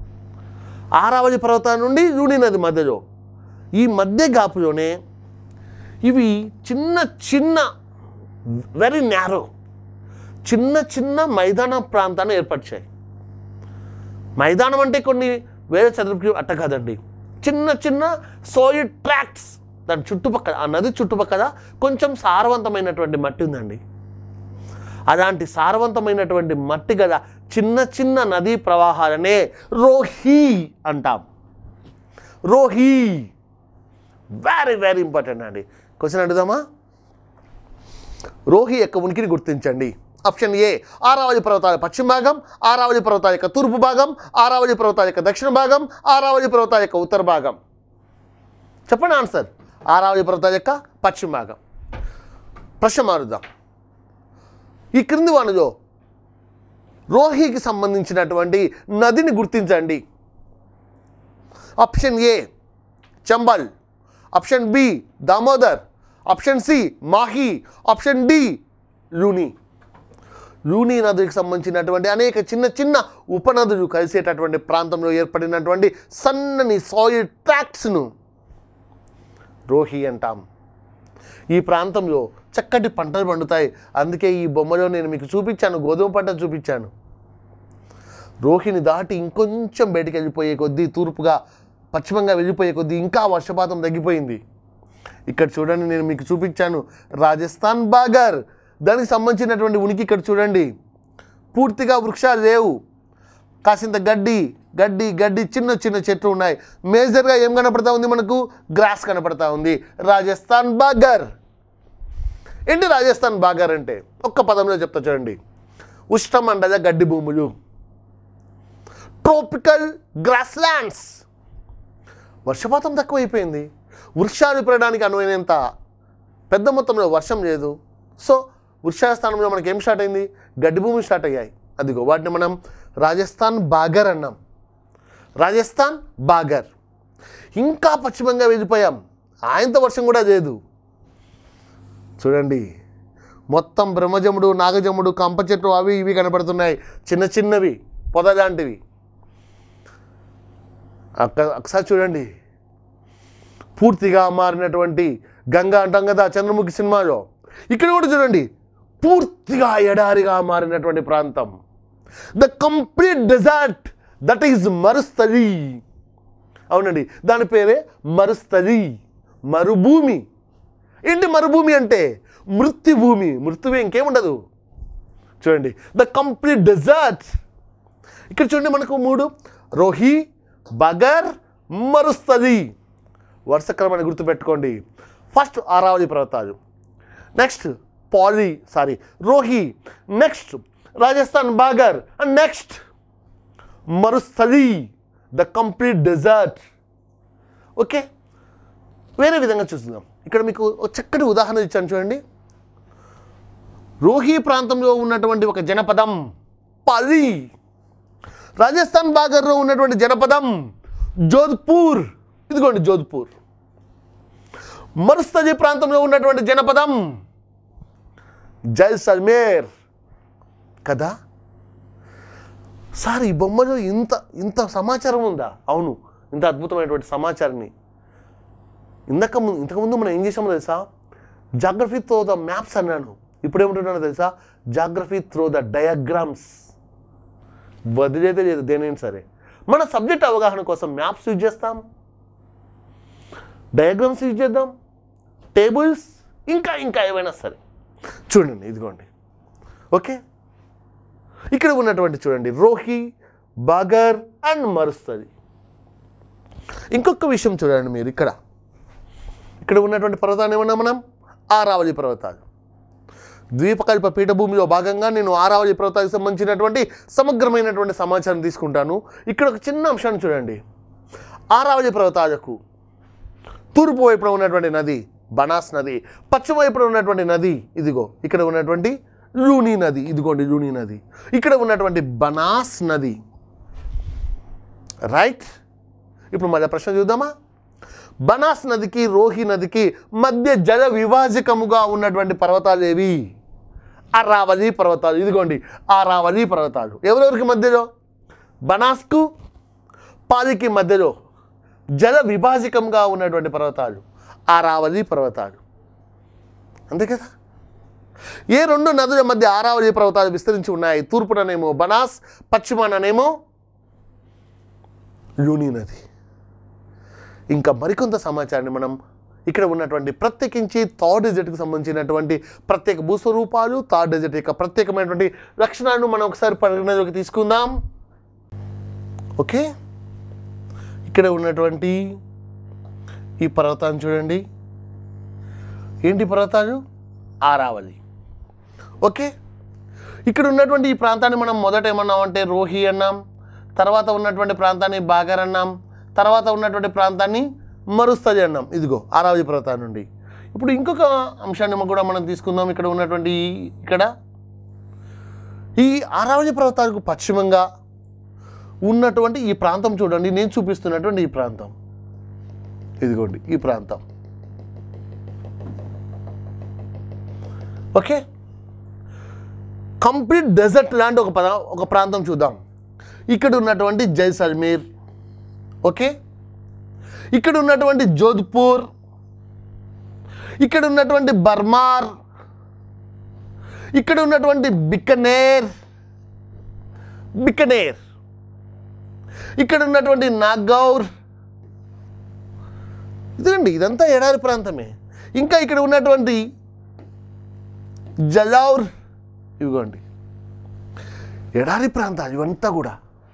ఆరావళి పర్వతం నుండి లూని నది మధ్యలో ఈ మధ్య గాపులోనే ఇవి చిన్న చిన్న వెరీ నేరో చిన్న చిన్న మైదాన ప్రాంతాన్ని ఏర్పరిచాయి మైదానం అంటే కొన్ని వేరే చదువుకి అట్ట కాదండి చిన్న చిన్న సోయిడ్ ట్రాక్ట్స్ దాని చుట్టుపక్కల ఆ నది చుట్టుపక్కల కొంచెం సారవంతమైనటువంటి మట్టి ఉందండి అలాంటి సారవంతమైనటువంటి మట్టి గల చిన్న చిన్న నదీ ప్రవాహాలనే రోహీ అంటాం రోహీ వెరీ వెరీ ఇంపార్టెంట్ అండి క్వశ్చన్ అడుగుదామా రోహి యొక్క ఉనికిని గుర్తించండి ఆప్షన్ ఏ ఆరావళి పర్వతాల పశ్చిమ భాగం ఆరావళి పర్వతాల యొక్క తూర్పు భాగం ఆరావళి పర్వతాల యొక్క దక్షిణ భాగం ఆరావళి పర్వతాల యొక్క ఉత్తర భాగం చెప్పండి ఆన్సర్ ఆరావళి పర్వతాల యొక్క పశ్చిమ భాగం ప్రశ్న మారుద్దాం ఈ క్రింది వానలో రోహికి సంబంధించినటువంటి నదిని గుర్తించండి option A Chambal option B Damodar option C Mahi option D Luni Luni నదికి సంబంధించినటువంటి అనేక చిన్న చిన్న ఉపనదులు కలిసేటటువంటి ప్రాంతంలో ఏర్పడినటువంటి సన్నని సాయిల్ ట్రాక్ట్స్ను రోహి అంటాం ఈ ప్రాంతంలో చక్కటి పంటలు పండుతాయి అందుకే ఈ బొమ్మలో నేను మీకు చూపించాను గోధుమ పంట చూపించాను రోహిని దాటి ఇంకొంచెం బయటికి వెళ్ళిపోయే కొద్దీ తూర్పుగా పశ్చిమంగా వెళ్ళిపోయే కొద్దీ ఇంకా వర్షపాతం తగ్గిపోయింది ఇక్కడ చూడండి నేను మీకు చూపించాను రాజస్థాన్ బాగర్ దానికి సంబంధించినటువంటి ఉనికి ఇక్కడ చూడండి పూర్తిగా వృక్షాలు లేవు కాసింత గడ్డి గడ్డి గడ్డి చిన్న చిన్న చెట్లు ఉన్నాయి మేజర్గా ఏం కనపడతా ఉంది మనకు గ్రాస్ కనపడతా ఉంది రాజస్థాన్ బాగర్ ఏంటి రాజస్థాన్ బాగర్ అంటే ఒక్క పదంలో చెప్తా చూడండి ఉష్ణమండల గడ్డి భూములు ట్రోపికల్ గ్రాస్ ల్యాండ్స్ వర్షపాతం తక్కువైపోయింది వృక్షాలు పెరగడానికి అనువైనంత పెద్ద మొత్తంలో వర్షం లేదు సో వృక్షాల స్థానంలో మనకి ఏం స్టార్ట్ అయింది గడ్డి భూములు స్టార్ట్ అయ్యాయి అదిగో వాటిని మనం రాజస్థాన్ బాగర్ అన్నాం రాజస్థాన్ బాగర్ ఇంకా పశ్చిమంగా వెళ్ళిపోయాం ఆయంత వర్షం కూడా లేదు చూడండి మొత్తం బ్రహ్మజముడు నాగజముడు కంప చెట్లు అవి ఇవి కనపడుతున్నాయి చిన్న చిన్నవి పొద లాంటివి అక్క ఒకసారి చూడండి పూర్తిగా మారినటువంటి గంగా అంటాం కదా చంద్రముఖి సినిమాలో ఇక్కడ కూడా చూడండి పూర్తిగా ఎడారిగా మారినటువంటి ప్రాంతం the complete desert that is Marusthali అవునండి దాని పేరే మరుస్తలి మరుభూమి ఏంటి మరుభూమి అంటే మృత్యుభూమి మృత్యువే ఇంకేముండదు చూడండి ద కంప్లీట్ డెజర్ట్ ఇక్కడ చూడండి మనకు మూడు రోహి బగర్ మరుస్తది వరుస క్రమాన్ని గుర్తుపెట్టుకోండి ఫస్ట్ ఆరావళి పర్వతాలు next Pali sorry Rohi next Rajasthan Bagar and next Marusthali the complete desert okay వేరే విధంగా చూస్తున్నాం ఇక్కడ మీకు ఒక చక్కటి ఉదాహరణ ఇచ్చాను చూడండి రోహి ప్రాంతంలో ఉన్నటువంటి ఒక జనపదం పలి రాజస్థాన్ బాగర్లో ఉన్నటువంటి జనపదం జోధ్పూర్ ఇదిగోండి జోధ్పూర్ మరుస్తజీ ప్రాంతంలో ఉన్నటువంటి జనపదం జైసల్మేర్ కదా సార్ ఈ బొమ్మలో ఇంత ఇంత సమాచారం ఉందా అవును ఇంత అద్భుతమైనటువంటి సమాచారాన్ని ఇందాక ముందు ఇంతకుముందు మనం ఏం చేసామో తెలుసా జాగ్రఫీ త్రో ద మ్యాప్స్ అన్నాను ఇప్పుడు ఏమంటున్నానో తెలుసా జాగ్రఫీ త్రో ద డయాగ్రామ్స్ వదిలేదే లేదు దేనైనా సరే మన సబ్జెక్ట్ అవగాహన కోసం మ్యాప్స్ యూజ్ చేస్తాం డయాగ్రామ్స్ యూజ్ చేద్దాం టేబుల్స్ ఇంకా ఇంకా ఏవైనా సరే చూడండి ఇదిగోండి ఓకే ఇక్కడ ఉన్నటువంటి చూడండి రోహి బాగర్ అండ్ మరుస్తుంది ఇంకొక విషయం చూడండి మీరు ఇక్కడ ఇక్కడ ఉన్నటువంటి పర్వతాన్ని ఏమన్నా మనం ఆరావళి పర్వతాలు ద్వీపకల్ప పీఠభూమిలో భాగంగా నేను ఆరావళి పర్వతానికి సంబంధించినటువంటి సమగ్రమైనటువంటి సమాచారం తీసుకుంటాను ఇక్కడ ఒక చిన్న అంశాన్ని చూడండి ఆరావళి పర్వతాలకు తూర్పు వైపున ఉన్నటువంటి నది బనాస్ నది పశ్చిమ వైపున ఉన్నటువంటి నది ఇదిగో ఇక్కడ ఉన్నటువంటి లూని నది ఇదిగోండి లూని నది ఇక్కడ ఉన్నటువంటి బనాస్ నది రైట్ ఇప్పుడు మళ్ళీ ప్రశ్న చూద్దామా బనాస్ నదికి రోహి నదికి మధ్య జల విభాజకముగా ఉన్నటువంటి పర్వతాలు ఏవి అరావళి పర్వతాలు ఇదిగోండి ఆరావళి పర్వతాలు ఎవరెవరికి మధ్యలో బనాస్కు పాలికి మధ్యలో జల విభాజకంగా ఉన్నటువంటి పర్వతాలు ఆరావళి పర్వతాలు అంతే కదా ఏ రెండు నదుల మధ్య ఆరావళి పర్వతాలు విస్తరించి ఉన్నాయి తూర్పుననేమో బనాస్ పశ్చిమాననేమో లూని నది ఇంకా మరికొంత సమాచారాన్ని మనం ఇక్కడ ఉన్నటువంటి ప్రత్యేకించి థర్డ్ డెజర్ట్కి సంబంధించినటువంటి ప్రత్యేక భూస్వరూపాలు థర్డ్ డెజర్ట్ యొక్క ప్రత్యేకమైనటువంటి లక్షణాలను మనం ఒకసారి పరిగణలోకి తీసుకుందాం ఓకే ఇక్కడ ఉన్నటువంటి ఈ పర్వతాన్ని చూడండి ఏంటి పర్వతాలు ఆరావళి ఓకే ఇక్కడ ఉన్నటువంటి ఈ ప్రాంతాన్ని మనం మొదట ఏమన్నామంటే రోహి అన్నాం తర్వాత ఉన్నటువంటి ప్రాంతాన్ని బాగర్ అన్నాం తర్వాత ఉన్నటువంటి ప్రాంతాన్ని మరుస్తది అన్నాం ఇదిగో ఆరావళి పర్వతాన్ని నుండి ఇప్పుడు ఇంకొక అంశాన్ని కూడా మనం తీసుకుందాం ఇక్కడ ఉన్నటువంటి ఈ- ఇక్కడ ఈ ఆరావళి పర్వతాలకు పశ్చిమంగా ఉన్నటువంటి ఈ ప్రాంతం చూడండి నేను చూపిస్తున్నటువంటి ఈ ప్రాంతం ఇదిగోండి ఈ ప్రాంతం ఓకే కంప్లీట్ డెజర్ట్ లాంటి ఒక పద ఒక ప్రాంతం చూద్దాం ఇక్కడ ఉన్నటువంటి జైసల్మీర్ ఓకే ఇక్కడ ఉన్నటువంటి జోధ్పూర్ ఇక్కడ ఉన్నటువంటి బర్మార్ ఇక్కడ ఉన్నటువంటి బికనేర్ బికనేర్ ఇక్కడ ఉన్నటువంటి నాగౌర్ ఇదండి ఇదంతా ఎడారి ప్రాంతమే ఇంకా ఇక్కడ ఉన్నటువంటి జలౌర్ ఇవిగోండి ఎడారి ప్రాంతాలు ఇవంతా కూడా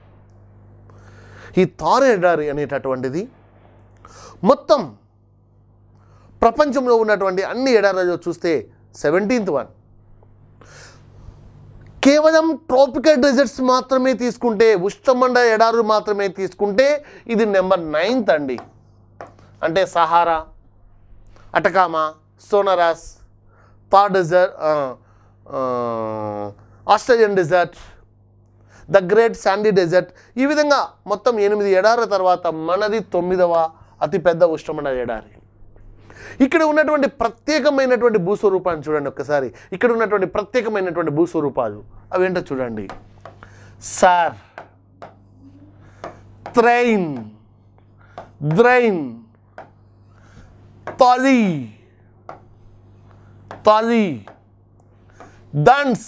ఈ తారు ఎడారి అనేటటువంటిది మొత్తం ప్రపంచంలో ఉన్నటువంటి అన్ని ఎడారిలో చూస్తే సెవెంటీన్త్ వన్ కేవలం ట్రాపికల్ డెజర్ట్స్ మాత్రమే తీసుకుంటే ఉష్ణమండ ఎడారులు మాత్రమే తీసుకుంటే ఇది నెంబర్ నైన్త్ అండి అంటే సహారా అటకామా సోనరాస్ పా desert Australian desert the great sandy desert ఈ విధంగా మొత్తం ఎనిమిది ఎడారుల తర్వాత మనది తొమ్మిదవ అతిపెద్ద ఉష్ణమండ ఎడారి ఇక్కడ ఉన్నటువంటి ప్రత్యేకమైనటువంటి భూస్వరూపాన్ని చూడండి ఒక్కసారి ఇక్కడ ఉన్నటువంటి ప్రత్యేకమైనటువంటి భూస్వరూపాలు అవేంటో చూడండి సార్ త్రైన్ ద్రైన్ తాలి తాలి dunes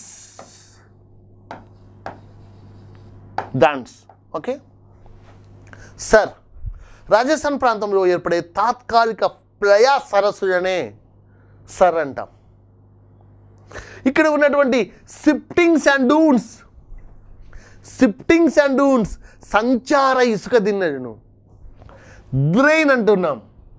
dunes okay sir Rajasthan ప్రాంతంలో ఏర్పడే తాత్కాలిక ప్లయా సరస్సులనే సర్ అంటాం ఇక్కడ ఉన్నటువంటి shiftings and dunes shiftings and dunes సంచార ఇసుక దిన్నెలను బ్రెయిన్ అంటున్నాం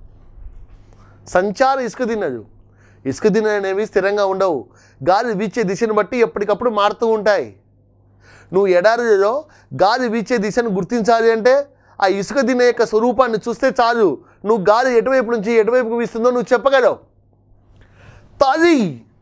సంచార ఇసుక దిన్నెలు ఇసుక దిన్నెలు అనేవి స్థిరంగా ఉండవు గాలి వీచే దిశను బట్టి ఎప్పటికప్పుడు మారుతూ ఉంటాయి నువ్వు ఎడారిలో గాలి వీచే దిశను గుర్తించాలి అంటే ఆ ఇసుక దిన్నె యొక్క స్వరూపాన్ని చూస్తే చాలు నువ్వు గాలి ఎటువైపు నుంచి ఎటువైపుకు వీస్తుందో నువ్వు చెప్పగలవు తాజీ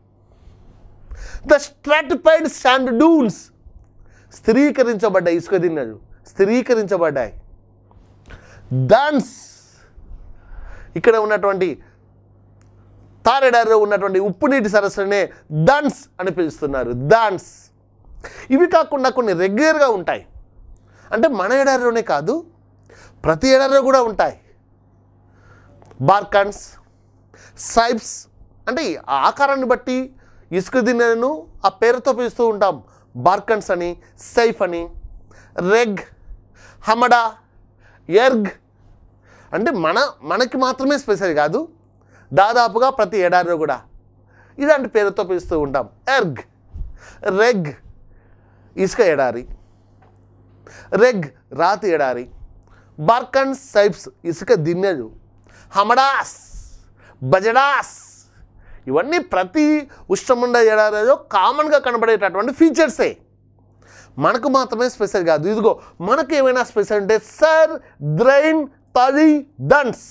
ద స్ట్రాటిఫైడ్ శాండ్ డూన్స్ స్థిరీకరించబడ్డాయి ఇసుక దిన్నెలు స్థిరీకరించబడ్డాయి డాన్స్ ఇక్కడ ఉన్నటువంటి తారెడారిలో ఉన్నటువంటి ఉప్పు నీటి సరస్సులనే డాన్స్ అని పిలుస్తున్నారు డాన్స్ ఇవి కాకుండా కొన్ని రెగ్యులర్గా ఉంటాయి అంటే మన ఎడారిలోనే కాదు ప్రతి ఎడారిలో కూడా ఉంటాయి బార్కన్స్ సైప్స్ అంటే ఆ ఆకారాన్ని బట్టి ఇసుక దిన్నెలను ఆ పేరుతో పిలుస్తూ ఉంటాం బార్కన్స్ అని సైఫ్ అని రెగ్ హమడా ఎర్గ్ అంటే మన మనకి మాత్రమే స్పెషల్ కాదు దాదాపుగా ప్రతి ఎడారిలో కూడా ఇలాంటి పేరుతో పిలుస్తూ ఉంటాం ఎర్గ్ రెగ్ ఇసుక ఎడారి రెగ్ రాతి ఎడారి బార్కన్ సైప్స్ ఇసుక దిన్నెలు హమడాస్ బజడాస్ ఇవన్నీ ప్రతి ఉష్ణమండ ఎడారిలో కామన్గా కనబడేటటువంటి ఫీచర్సే మనకు మాత్రమే స్పెషల్ కాదు ఇదిగో మనకు ఏమైనా స్పెషల్ అంటే సర్ ద్రైన్ తలి డన్స్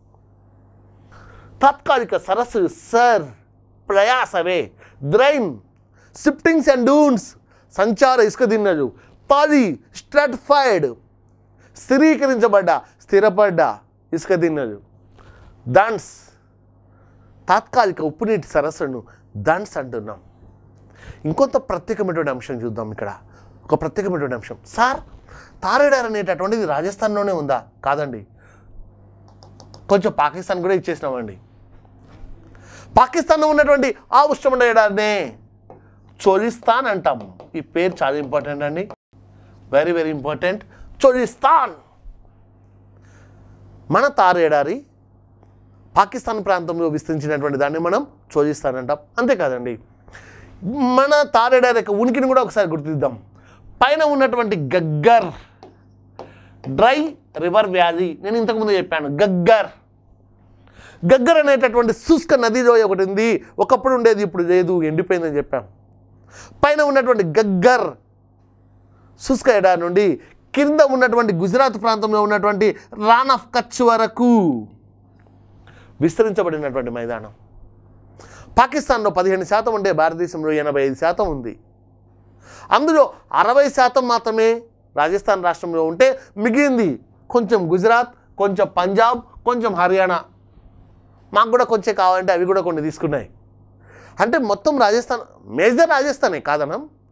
తాత్కాలిక సరస్సు సర్ ప్రయాసవే ద్రైన్ షిఫ్టింగ్స్ అండ్ డూన్స్ సంచార ఇసుక దిన్నెలు తాలి స్ట్రాటిఫైడ్ స్థిరీకరించబడ్డ స్థిరపడ్డ ఇసుక దిన్నెలు డాన్స్ తాత్కాలిక ఉప్పునీటి సరస్సును డాన్స్ అంటున్నాం ఇంకొంత ప్రత్యేకమైనటువంటి అంశం చూద్దాం ఇక్కడ ఒక ప్రత్యేకమైనటువంటి అంశం సార్ తారేడార్ అనేటటువంటిది రాజస్థాన్లోనే ఉందా కాదండి కొంచెం పాకిస్తాన్ కూడా ఇచ్చేసినామండి పాకిస్తాన్లో ఉన్నటువంటి ఆ ఉష్ణమండ ఎడారినే చోలిస్తాన్ అంటాము ఈ పేరు చాలా ఇంపార్టెంట్ అండి వెరీ వెరీ ఇంపార్టెంట్ చోలిస్తాన్ మన తారు ఎడారి పాకిస్తాన్ ప్రాంతంలో విస్తరించినటువంటి దాన్ని మనం చోలిస్తాన్ అంటాం అంతేకాదండి మన తారేడారి యొక్క ఉనికిని కూడా ఒకసారి గుర్తిద్దాం పైన ఉన్నటువంటి గగ్గర్ డ్రై రివర్ వ్యాలీ నేను ఇంతకుముందు చెప్పాను గగ్గర్ గగ్గర్ అనేటటువంటి శుష్క నదిలో ఒకటి ఉంది ఒకప్పుడు ఉండేది ఇప్పుడు లేదు ఎండిపోయిందని చెప్పాం పైన ఉన్నటువంటి గగ్గర్ శుష్క ఎడారి నుండి కింద ఉన్నటువంటి గుజరాత్ ప్రాంతంలో ఉన్నటువంటి రాన్ ఆఫ్ కచ్ వరకు విస్తరించబడినటువంటి మైదానం పాకిస్తాన్లో పదిహేను శాతం ఉంటే భారతదేశంలో ఎనభై ఐదు శాతం ఉంది అందులో అరవై శాతం మాత్రమే రాజస్థాన్ రాష్ట్రంలో ఉంటే మిగిలింది కొంచెం గుజరాత్ కొంచెం పంజాబ్ కొంచెం హర్యానా మాకు కూడా కొంచెం కావాలంటే అవి కూడా కొన్ని తీసుకున్నాయి అంటే మొత్తం రాజస్థాన్ మేజర్ రాజస్థానే కాదనం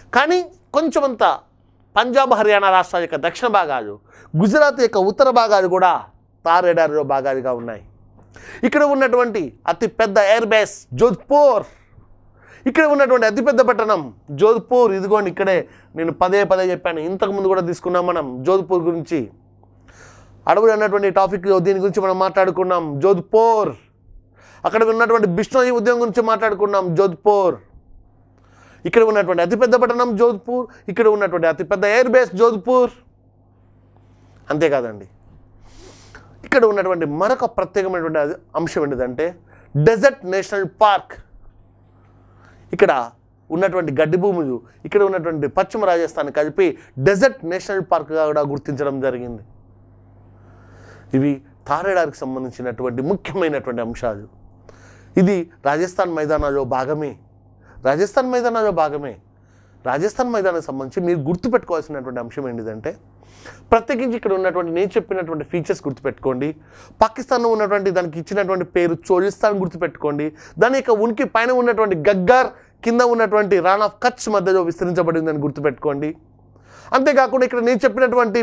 కానీ కొంచెమంత పంజాబ్ హర్యానా రాష్ట్రాల యొక్క దక్షిణ భాగాలు గుజరాత్ యొక్క ఉత్తర భాగాలు కూడా తార్ ఎడారిలో భాగాలుగా ఉన్నాయి ఇక్కడ ఉన్నటువంటి అతి పెద్ద ఎయిర్ బేస్ జోధ్పూర్ ఇక్కడ ఉన్నటువంటి అతిపెద్ద పట్టణం జోధ్పూర్ ఇదిగోండి ఇక్కడే నేను పదే పదే చెప్పాను ఇంతకుముందు కూడా తీసుకున్నాం మనం జోధ్పూర్ గురించి అడవులు అన్నటువంటి టాపిక్లో దీని గురించి మనం మాట్లాడుకున్నాం జోధ్పూర్ అక్కడ ఉన్నటువంటి బిష్ణోయి ఉద్యమం గురించి మాట్లాడుకున్నాం జోధ్పూర్ ఇక్కడ ఉన్నటువంటి అతిపెద్ద పట్టణం జోధ్పూర్ ఇక్కడ ఉన్నటువంటి అతిపెద్ద ఎయిర్ బేస్ జోధ్పూర్ అంతేకాదండి ఇక్కడ ఉన్నటువంటి మరొక ప్రత్యేకమైనటువంటి అది- అంశం ఏంటిదంటే డెజర్ట్ నేషనల్ పార్క్ ఇక్కడ ఉన్నటువంటి గడ్డి భూములు ఇక్కడ ఉన్నటువంటి పశ్చిమ రాజస్థాన్ కలిపి డెజర్ట్ నేషనల్ పార్క్గా కూడా గుర్తించడం జరిగింది ఇవి తారేడారికి సంబంధించినటువంటి ముఖ్యమైనటువంటి అంశాలు ఇది రాజస్థాన్ మైదానాల్లో భాగమే రాజస్థాన్ మైదానాల్లో భాగమే రాజస్థాన్ మైదానానికి సంబంధించి మీరు గుర్తుపెట్టుకోవాల్సినటువంటి అంశం ఏంటిదంటే ప్రత్యేకించి ఇక్కడ ఉన్నటువంటి నేను చెప్పినటువంటి ఫీచర్స్ గుర్తుపెట్టుకోండి పాకిస్తాన్లో ఉన్నటువంటి దానికి ఇచ్చినటువంటి పేరు చోలిస్తాన్ గుర్తుపెట్టుకోండి దాని యొక్క ఉనికి పైన ఉన్నటువంటి గగ్గార్ కింద ఉన్నటువంటి రాన్ ఆఫ్ కచ్ మధ్యలో విస్తరించబడిందని గుర్తుపెట్టుకోండి అంతేకాకుండా ఇక్కడ నేను చెప్పినటువంటి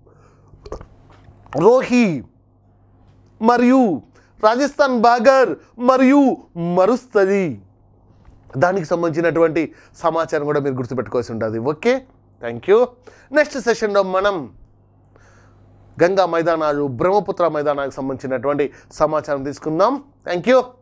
రోహి మరియు రాజస్థాన్ బాగర్ మరియు మరుస్తుంది దానికి సంబంధించినటువంటి సమాచారం కూడా మీరు గుర్తుపెట్టుకోవాల్సి ఉంటుంది ఓకే థ్యాంక్ యూ నెక్స్ట్ సెషన్లో మనం గంగా మైదానాలు బ్రహ్మపుత్ర మైదానాలకు సంబంధించినటువంటి సమాచారం తీసుకుందాం థ్యాంక్ యూ